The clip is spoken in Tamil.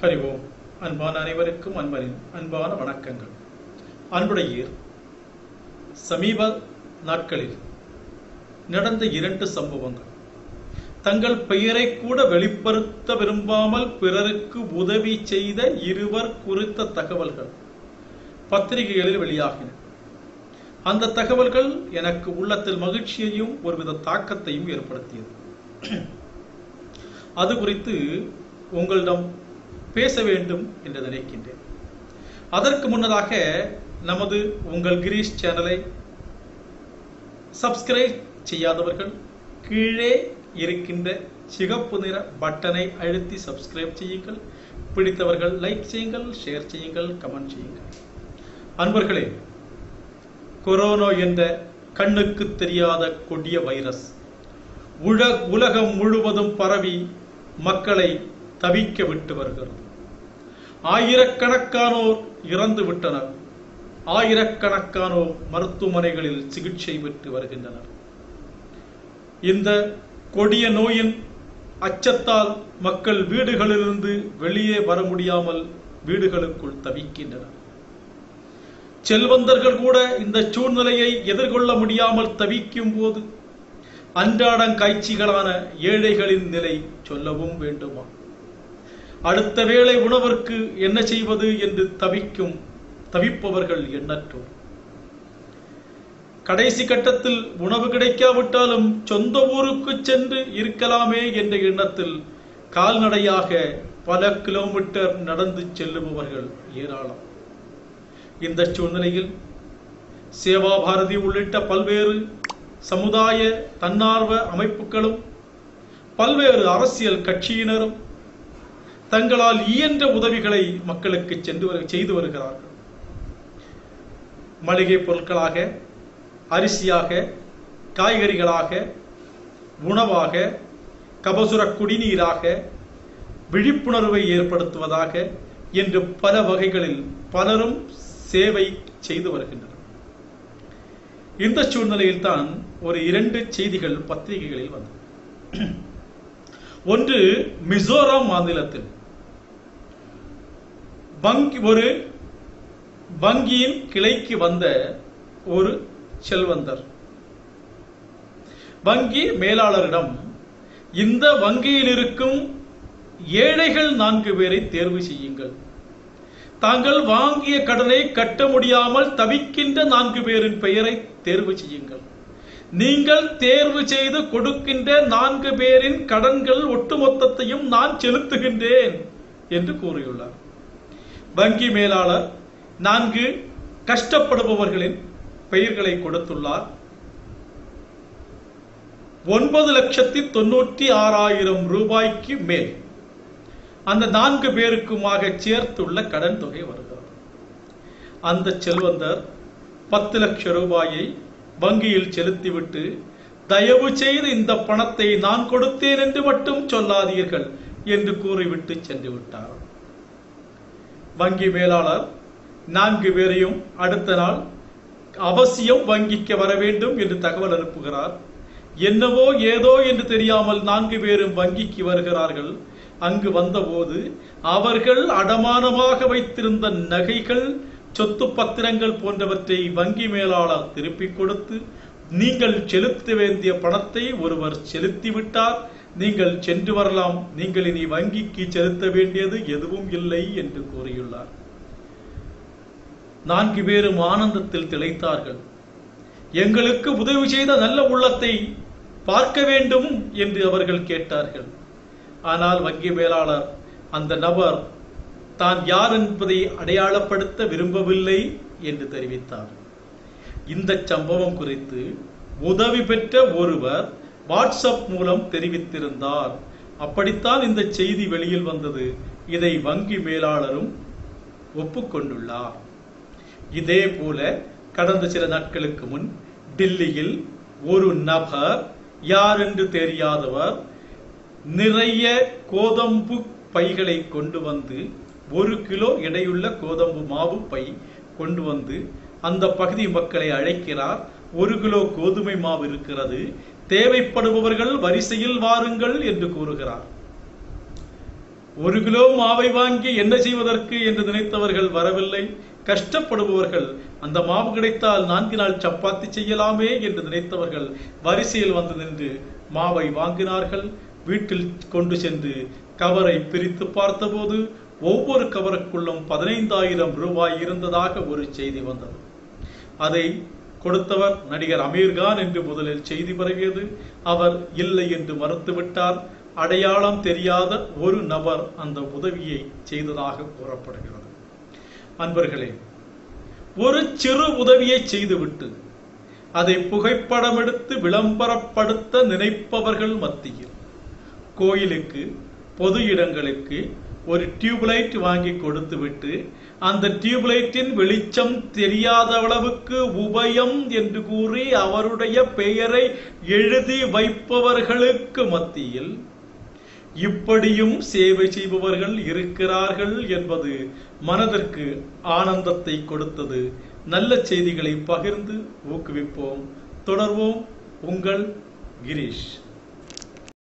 ஹரி ஓம் அன்பான அனைவருக்கும் அன்பரின் அன்பான வணக்கங்கள் அன்புடையீர் சமீப நாட்களில் நடந்த இரண்டு சம்பவங்கள் தங்கள் பெயரை கூட வெளிப்படுத்த விரும்பாமல் பிறருக்கு உதவி செய்த இருவர் குறித்த தகவல்கள் பத்திரிகைகளில் வெளியாகின அந்த தகவல்கள் எனக்கு உள்ளத்தில் மகிழ்ச்சியையும் ஒருவித தாக்கத்தையும் ஏற்படுத்தியது அது குறித்து உங்களிடம் பேச வேண்டும் என்று நினைக்கின்றேன் அதற்கு முன்னதாக நமது உங்கள் கிரீஷ் சேனலை சப்ஸ்கிரைப் செய்யாதவர்கள் கீழே இருக்கின்ற சிகப்பு நிற பட்டனை அழுத்தி சப்ஸ்கிரைப் செய்யுங்கள் பிடித்தவர்கள் லைக் செய்யுங்கள் ஷேர் செய்யுங்கள் கமெண்ட் செய்யுங்கள் அன்பர்களே கொரோனா என்ற கண்ணுக்கு தெரியாத கொடிய வைரஸ் உல உலகம் முழுவதும் பரவி மக்களை தவிக்க விட்டு வருகிறது ஆயிரக்கணக்கானோர் இறந்து விட்டனர் ஆயிரக்கணக்கானோர் மருத்துவமனைகளில் சிகிச்சை பெற்று வருகின்றனர் இந்த கொடிய நோயின் அச்சத்தால் மக்கள் வீடுகளிலிருந்து வெளியே வர முடியாமல் வீடுகளுக்குள் தவிக்கின்றனர் செல்வந்தர்கள் கூட இந்த சூழ்நிலையை எதிர்கொள்ள முடியாமல் தவிக்கும் போது அன்றாடம் காய்ச்சிகளான ஏழைகளின் நிலை சொல்லவும் வேண்டுமா அடுத்த வேளை உணவிற்கு என்ன செய்வது என்று தவிக்கும் தவிப்பவர்கள் எண்ணற்றோர் கடைசி கட்டத்தில் உணவு கிடைக்காவிட்டாலும் சொந்த ஊருக்கு சென்று இருக்கலாமே என்ற எண்ணத்தில் கால்நடையாக பல கிலோமீட்டர் நடந்து செல்லுபவர்கள் ஏராளம் இந்த சூழ்நிலையில் சேவா பாரதி உள்ளிட்ட பல்வேறு சமுதாய தன்னார்வ அமைப்புகளும் பல்வேறு அரசியல் கட்சியினரும் தங்களால் இயன்ற உதவிகளை மக்களுக்கு சென்று வரு- செய்து வருகிறார்கள் மளிகை பொருட்களாக அரிசியாக காய்கறிகளாக உணவாக கபசுர குடிநீராக விழிப்புணர்வை ஏற்படுத்துவதாக என்று பல வகைகளில் பலரும் சேவை செய்து வருகின்றனர் இந்த சூழ்நிலையில் தான் ஒரு இரண்டு செய்திகள் பத்திரிகைகளில் வந்தது ஒன்று மிசோரம் மாநிலத்தில் வங்கி ஒரு வங்கியின் கிளைக்கு வந்த ஒரு செல்வந்தர் வங்கி மேலாளரிடம் இந்த வங்கியில் இருக்கும் ஏழைகள் நான்கு பேரை தேர்வு செய்யுங்கள் தாங்கள் வாங்கிய கடனை கட்ட முடியாமல் தவிக்கின்ற நான்கு பேரின் பெயரை தேர்வு செய்யுங்கள் நீங்கள் தேர்வு செய்து கொடுக்கின்ற நான்கு பேரின் கடன்கள் ஒட்டுமொத்தத்தையும் நான் செலுத்துகின்றேன் என்று கூறியுள்ளார் வங்கி மேலாளர் நான்கு கஷ்டப்படுபவர்களின் பெயர்களை கொடுத்துள்ளார் ஒன்பது லட்சத்தி தொண்ணூற்றி ஆறாயிரம் ரூபாய்க்கு மேல் அந்த நான்கு பேருக்குமாக சேர்த்துள்ள கடன் தொகை வருகிறது அந்த செல்வந்தர் பத்து லட்சம் ரூபாயை வங்கியில் செலுத்திவிட்டு தயவு செய்து இந்த பணத்தை நான் கொடுத்தேன் என்று மட்டும் சொல்லாதீர்கள் என்று கூறிவிட்டு சென்று விட்டார் வங்கி மேலாளர் நான்கு பேரையும் அடுத்த நாள் அவசியம் வங்கிக்கு வர வேண்டும் என்று தகவல் அனுப்புகிறார் என்னவோ ஏதோ என்று தெரியாமல் நான்கு பேரும் வங்கிக்கு வருகிறார்கள் அங்கு வந்தபோது அவர்கள் அடமானமாக வைத்திருந்த நகைகள் சொத்து பத்திரங்கள் போன்றவற்றை வங்கி மேலாளர் திருப்பிக் கொடுத்து நீங்கள் செலுத்த வேண்டிய பணத்தை ஒருவர் செலுத்திவிட்டார் நீங்கள் சென்று வரலாம் நீங்கள் இனி வங்கிக்கு செலுத்த வேண்டியது எதுவும் இல்லை என்று கூறியுள்ளார் நான்கு பேரும் ஆனந்தத்தில் திளைத்தார்கள் எங்களுக்கு உதவி செய்த நல்ல உள்ளத்தை பார்க்க வேண்டும் என்று அவர்கள் கேட்டார்கள் ஆனால் வங்கி மேலாளர் அந்த நபர் தான் யார் என்பதை அடையாளப்படுத்த விரும்பவில்லை என்று தெரிவித்தார் இந்த சம்பவம் குறித்து உதவி பெற்ற ஒருவர் வாட்ஸ்அப் மூலம் தெரிவித்திருந்தார் அப்படித்தான் இந்த செய்தி வெளியில் வந்தது இதை வங்கி மேலாளரும் ஒப்புக்கொண்டுள்ளார் இதே போல கடந்த சில நாட்களுக்கு முன் டில்லியில் ஒரு நபர் யார் என்று தெரியாதவர் நிறைய கோதம்பு பைகளை கொண்டு வந்து ஒரு கிலோ எடையுள்ள கோதம்பு மாவு பை கொண்டு வந்து அந்த பகுதி மக்களை அழைக்கிறார் ஒரு கிலோ கோதுமை மாவு இருக்கிறது தேவைப்படுபவர்கள் வரிசையில் வாருங்கள் என்று கூறுகிறார் ஒரு கிலோ மாவை வாங்கி என்ன செய்வதற்கு என்று நினைத்தவர்கள் வரவில்லை கஷ்டப்படுபவர்கள் அந்த மாவு கிடைத்தால் நான்கு நாள் சப்பாத்தி செய்யலாமே என்று நினைத்தவர்கள் வரிசையில் வந்து நின்று மாவை வாங்கினார்கள் வீட்டில் கொண்டு சென்று கவரை பிரித்து பார்த்தபோது ஒவ்வொரு கவருக்குள்ளும் பதினைந்தாயிரம் ரூபாய் இருந்ததாக ஒரு செய்தி வந்தது அதை கொடுத்தவர் நடிகர் அமீர்கான் என்று முதலில் செய்தி பரவியது அவர் இல்லை என்று மறுத்துவிட்டார் அடையாளம் தெரியாத ஒரு நபர் அந்த உதவியை செய்ததாக கூறப்படுகிறது அன்பர்களே ஒரு சிறு உதவியை செய்துவிட்டு அதை புகைப்படம் எடுத்து விளம்பரப்படுத்த நினைப்பவர்கள் மத்தியில் கோயிலுக்கு பொது இடங்களுக்கு ஒரு டியூப்லைட் வாங்கி கொடுத்துவிட்டு அந்த டியூப்லைட்டின் வெளிச்சம் தெரியாத அளவுக்கு உபயம் என்று கூறி அவருடைய பெயரை எழுதி வைப்பவர்களுக்கு மத்தியில் இப்படியும் சேவை செய்பவர்கள் இருக்கிறார்கள் என்பது மனதிற்கு ஆனந்தத்தை கொடுத்தது நல்ல செய்திகளை பகிர்ந்து ஊக்குவிப்போம் தொடர்வோம் உங்கள் கிரீஷ்